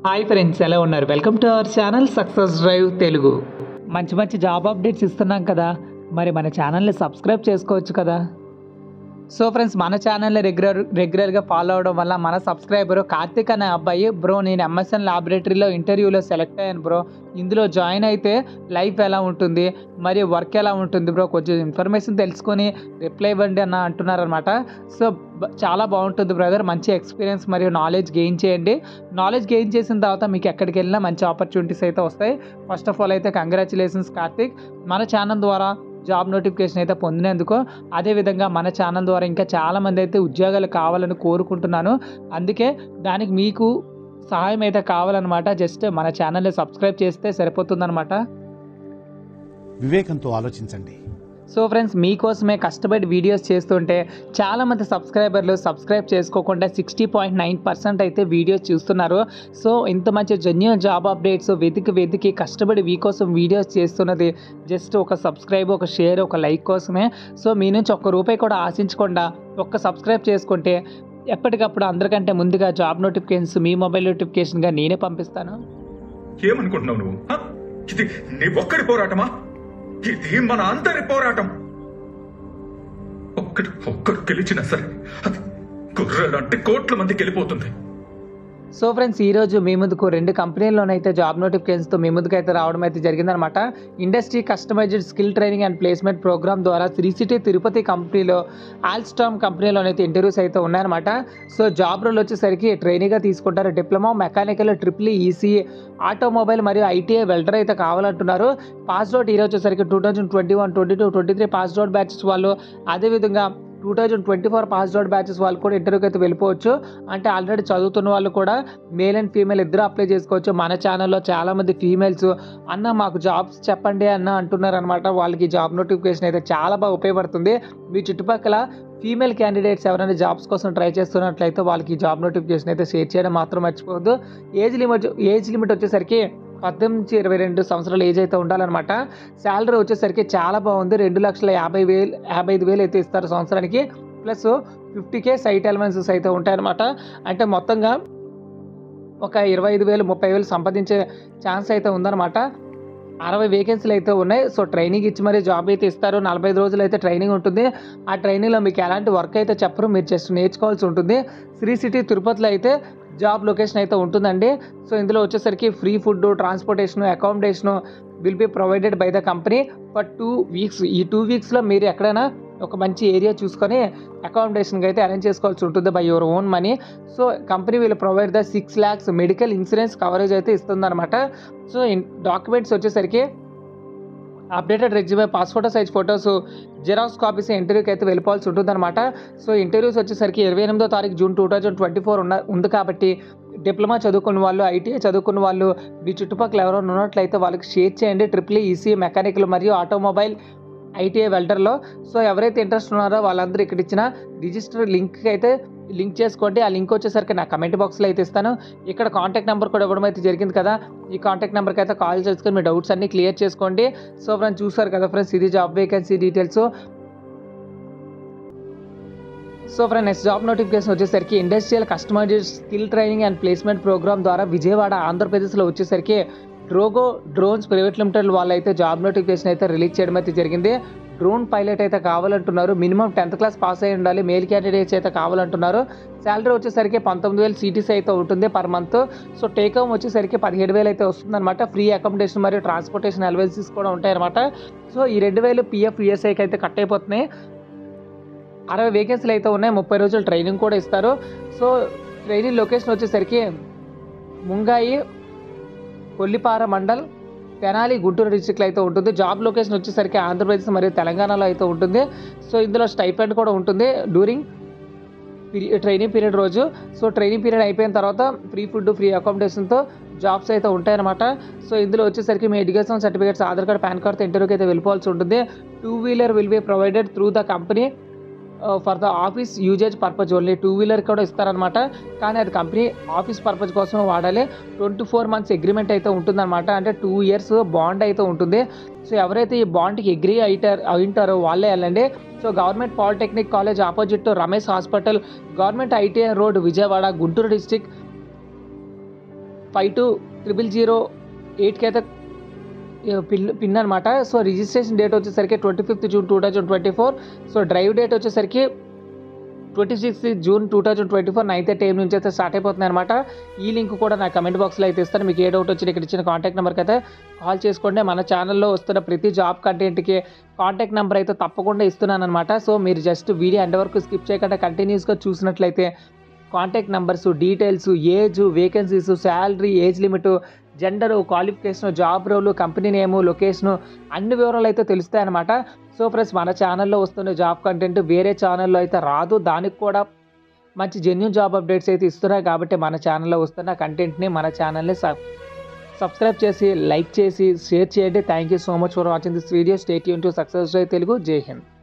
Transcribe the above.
Hi friends ఎలా ఉన్నారు welcome to our channel success drive Telugu మంచి మంచి జాబ్ అప్డేట్స్ ఇస్తున్నాం కదా మరి మన ఛానల్ని సబ్స్క్రైబ్ చేసుకోవచ్చు కదా సో ఫ్రెండ్స్ మన ఛానల్ని రెగ్యులర్ రెగ్యులర్గా ఫాలో అవడం వల్ల మన సబ్స్క్రైబర్ కార్తిక్ అనే అబ్బాయి బ్రో నేను ఎంఎస్ఎన్ ల్యాబొరేటరీలో ఇంటర్వ్యూలో సెలెక్ట్ అయ్యాను బ్రో ఇందులో జాయిన్ అయితే లైఫ్ ఎలా ఉంటుంది మరి వర్క్ ఎలా ఉంటుంది బ్రో కొంచెం ఇన్ఫర్మేషన్ తెలుసుకొని రిప్లై ఇవ్వండి అన్న అంటున్నారనమాట సో బ- చాలా బాగుంటుంది బ్రదర్ మంచి ఎక్స్పీరియన్స్ మరియు నాలెడ్జ్ గెయిన్ చేయండి నాలెడ్జ్ గెయిన్ చేసిన తర్వాత మీకు ఎక్కడికి వెళ్ళినా మంచి ఆపర్చునిటీస్ అయితే వస్తాయి ఫస్ట్ ఆఫ్ ఆల్ అయితే కంగ్రాచులేషన్స్ కార్తిక్ మన ఛానల్ ద్వారా జాబ్ నోటిఫికేషన్ అయితే పొందినందుకు అదేవిధంగా మన ఛానల్ ద్వారా ఇంకా చాలామంది అయితే ఉద్యోగాలు కావాలని కోరుకుంటున్నాను అందుకే దానికి మీకు సహాయం అయితే కావాలన్నమాట జస్ట్ మన ఛానల్ని సబ్స్క్రైబ్ చేస్తే సరిపోతుందన్నమాట వివేకంతో ఆలోచించండి సో ఫ్రెండ్స్ మీకోసమే కష్టపడి వీడియోస్ చేస్తుంటే చాలామంది సబ్స్క్రైబర్లు సబ్స్క్రైబ్ చేసుకోకుండా సిక్స్టీ పాయింట్ నైన్ పర్సెంట్ అయితే వీడియోస్ చూస్తున్నారు సో ఇంత మంచి జెన్యున్ జాబ్ అప్డేట్స్ వెతికి వెతికి కష్టపడి మీకోసం వీడియోస్ చేస్తున్నది జస్ట్ ఒక సబ్స్క్రైబ్ ఒక షేర్ ఒక లైక్ కోసమే సో మీ నుంచి ఒక్క రూపాయి కూడా ఆశించకుండా ఒక్క సబ్స్క్రైబ్ చేసుకుంటే ఎప్పటికప్పుడు అందరికంటే ముందుగా జాబ్ నోటిఫికేషన్స్ మీ మొబైల్ నోటిఫికేషన్గా నేనే పంపిస్తాను ఏమనుకుంటున్నావు నువ్వు హ? ఇది నీ ఒక్కడి పోరాటమా ఇది మన అందరి పోరాటం ఒక్కడు ఒక్కడు గెలిచినా సరే అది గుర్రెలంటే కోట్ల మందికి వెళ్ళిపోతుంది సో ఫ్రెండ్స్ ఈరోజు మీ ముందుకు రెండు కంపెనీల్లోనైతే జాబ్ నోటిఫికేషన్స్తో మీ ముందుకు అయితే రావడం అయితే జరిగిందనమాట industry customized skill training and placement program ద్వారా శ్రీ సిటీ తిరుపతి కంపెనీలో ఆల్స్టామ్ కంపెనీలోనైతే ఇంటర్వ్యూస్ అయితే ఉన్నాయన్నమాట సో జాబ్ రోల్ వచ్చేసరికి ట్రైనింగ్గా తీసుకుంటారు diploma mechanical triple ECE automobile మరియు ఐటీఐ వెల్డర్ అయితే కావాలంటున్నారు పాస్ అవుట్ ఈరోజు వచ్చేసరికి two thousand twenty one twenty two twenty three pass out batches వాళ్ళు అదేవిధంగా two thousand twenty four pass out batches వాళ్ళు కూడా ఇంటర్వ్యూకి అయితే వెళ్ళిపోవచ్చు అంటే ఆల్రెడీ చదువుతున్న వాళ్ళు కూడా మేల్ అండ్ ఫీమేల్ ఇద్దరు అప్లై చేసుకోవచ్చు మన ఛానల్లో చాలామంది ఫీమేల్స్ అన్న మాకు జాబ్స్ చెప్పండి అన్న అంటున్నారు అనమాట వాళ్ళకి జాబ్ నోటిఫికేషన్ అయితే చాలా బాగా ఉపయోగపడుతుంది మీ చుట్టుపక్కల ఫీమేల్ క్యాండిడేట్స్ ఎవరైనా జాబ్స్ కోసం ట్రై చేస్తున్నట్లయితే వాళ్ళకి జాబ్ నోటిఫికేషన్ అయితే షేర్ చేయడం మాత్రం మర్చిపోవద్దు ఏజ్ లిమిట్ ఏజ్ లిమిట్ వచ్చేసరికి పద్దెనిమిది నుంచి ఇరవై రెండు సంవత్సరాల ఏజ్ అయితే ఉండాలన్నమాట శాలరీ వచ్చేసరికి చాలా బాగుంది రెండు లక్షల యాభై వేలు యాభై ఐదు వేలు అయితే ఇస్తారు సంవత్సరానికి plus fifty K site elements అయితే ఉంటాయన్నమాట అంటే మొత్తంగా ఒక ఇరవై ఐదు వేలు ముప్పై వేలు సంపాదించే ఛాన్స్ అయితే ఉందన్నమాట అరవై వేకెన్సీలు అయితే ఉన్నాయి సో ట్రైనింగ్ ఇచ్చి మరీ జాబ్ అయితే ఇస్తారు నలభై ఐదు రోజులు అయితే ట్రైనింగ్ ఉంటుంది ఆ ట్రైనింగ్లో మీకు ఎలాంటి వర్క్ అయితే చెప్పరు మీరు జస్ట్ నేర్చుకోవాల్సి ఉంటుంది శ్రీ సిటీ తిరుపతిలో అయితే జాబ్ లొకేషన్ అయితే ఉంటుందండి సో ఇందులో వచ్చేసరికి free food transportation accommodation will be provided by the company for two weeks ఈ టూ వీక్స్లో మీరు ఎక్కడైనా ఒక మంచి ఏరియా చూసుకొని అకామిడేషన్కి అయితే అరేంజ్ చేసుకోవాల్సి ఉంటుంది by your own money so company will provide the six lakhs medical insurance coverage అయితే ఇస్తుందన్నమాట సో డాక్యుమెంట్స్ వచ్చేసరికి updated resume passport size photos xerox copies ఇంటర్వ్యూకి అయితే వెళ్ళిపోవాల్సి ఉంటుందన్నమాట సో ఇంటర్వ్యూస్ వచ్చేసరికి ఇరవై ఎనిమిదో తారీఖు June two thousand twenty four ఉన్న ఉంది కాబట్టి డిప్లొమా చదువుకున్న వాళ్ళు ఐటీఐ చదువుకున్న వాళ్ళు మీ చుట్టుపక్కల ఎవరైనా ఉన్నట్లయితే వాళ్ళకి షేర్ చేయండి ట్రిపుల్ ఈసీ మెకానికల్ మరియు ఆటోమొబైల్ ఐటీఐ వెల్డర్లో సో ఎవరైతే ఇంట్రెస్ట్ ఉన్నారో వాళ్ళందరూ ఇక్కడ ఇచ్చిన రిజిస్టర్ లింక్కి అయితే లింక్ చేసుకోండి ఆ లింక్ వచ్చేసరికి నా కమెంట్ బాక్స్లో అయితే ఇస్తాను ఇక్కడ కాంటాక్ట్ నెంబర్ కూడా ఇవ్వడం అయితే జరిగింది కదా ఈ కాంటాక్ట్ నెంబర్కి అయితే కాల్ చేసుకొని మీ డౌట్స్ అన్ని క్లియర్ చేసుకోండి సో ఫ్రెండ్స్ చూసారు కదా ఫ్రెండ్స్ ఇది job vacancy details so friend next job notification వచ్చేసరికి industrial customized skill training and placement program ద్వారా విజయవాడ ఆంధ్రప్రదేశ్లో వచ్చేసరికి డ్రోగో డ్రోన్స్ ప్రైవేట్ లిమిటెడ్ వాళ్ళు అయితే జాబ్ నోటిఫికేషన్ అయితే రిలీజ్ చేయడం అయితే జరిగింది డ్రోన్ పైలట్ అయితే కావాలంటున్నారు మినిమం టెన్త్ క్లాస్ పాస్ అయి ఉండాలి మేల్ క్యాండిడేట్స్ అయితే కావాలంటున్నారు శాలరీ వచ్చేసరికి పంతొమ్మిది వేలు సిటీసీ అయితే ఉంటుంది per month so take home వచ్చేసరికి పదిహేడు వేలు అయితే వస్తుందన్నమాట ఫ్రీ అకామిడేషన్ మరియు ట్రాన్స్పోర్టేషన్ అలవెన్సెస్ కూడా ఉంటాయన్నమాట సో ఈ రెండు వేలు పిఎఫ్ ఈఎస్ఐకి అయితే కట్ అయిపోతున్నాయి అరవై వేకెన్సీలు అయితే ఉన్నాయి ముప్పై రోజులు ట్రైనింగ్ కూడా ఇస్తారు సో ట్రైనింగ్ లొకేషన్ వచ్చేసరికి ముంగాయి కొల్లిపార మండల్ తెనాలి గుంటూరు డిస్టిక్లో అయితే ఉంటుంది జాబ్ లొకేషన్ వచ్చేసరికి ఆంధ్రప్రదేశ్ మరియు తెలంగాణలో అయితే ఉంటుంది సో ఇందులో స్టైపెండ్ కూడా ఉంటుంది డ్యూరింగ్ ట్రైనింగ్ పీరియడ్ రోజు సో ట్రైనింగ్ పీరియడ్ అయిపోయిన తర్వాత ఫ్రీ ఫుడ్ ఫ్రీ అకామిడేషన్తో జాబ్స్ అయితే ఉంటాయన్నమాట సో ఇందులో వచ్చేసరికి మీ education certificates Aadhaar card PAN కార్డ్తో ఇంటర్వ్యూకి అయితే వెళ్ళిపోవాల్సి ఉంటుంది two wheeler will be provided through the company for the office usage purpose only two wheeler కూడా ఇస్తారనమాట కానీ అది కంపెనీ ఆఫీస్ పర్పస్ కోసం వాడాలి ట్వంటీ ఫోర్ మంత్స్ అగ్రిమెంట్ అయితే ఉంటుందన్నమాట అంటే టూ ఇయర్స్ బాండ్ అయితే ఉంటుంది సో ఎవరైతే ఈ బాండ్కి అగ్రి అయిటారు అయింటారో వాళ్ళే వెళ్ళండి so government polytechnic college opposite Ramesh hospital government ITI road Vijayawada Guntur district five two triple zero ఎయిట్కి అయితే పిన్ పిన్ అనమాట సో రిజిస్ట్రేషన్ డేట్ వచ్చేసరికి twenty fifth June two thousand twenty four so drive date వచ్చేసరికి twenty sixth June two thousand twenty four ninth time నుంచి అయితే start అయిపోతుంది అనమాట ఈ లింక్ కూడా నా కమెంట్ బాక్స్లో అయితే ఇస్తాను మీకు ఏ డౌట్ వచ్చినా ఇక్కడ ఇచ్చిన కాంటాక్ట్ నెంబర్కి అయితే కాల్ చేసుకోండి మన ఛానల్లో వస్తున్న ప్రతి జాబ్ కంటెంట్కి కాంటాక్ట్ నెంబర్ అయితే తప్పకుండా ఇస్తున్నాను అనమాట సో మీరు జస్ట్ వీడియో ఎండ్ వరకు స్కిప్ చేయకుండా కంటిన్యూస్గా చూసినట్లయితే contact numbers details age vacancies salary age limit gender qualification job role company name location అన్ని వివరాలు అయితే తెలుస్తాయి అనమాట సో ఫ్రెండ్స్ మన ఛానల్లో వస్తున్న జాబ్ కంటెంట్ వేరే ఛానల్లో అయితే రాదు దానికి కూడా మంచి జెన్యున్ జాబ్ అప్డేట్స్ అయితే ఇస్తున్నాయి కాబట్టి మన ఛానల్లో వస్తున్న కంటెంట్ని మన ఛానల్ని సబ్ సబ్స్క్రైబ్ చేసి లైక్ చేసి షేర్ చేయండి thank you so much for watching this video stay యూన్ టు సక్సెస్ తెలుగు జై హింద్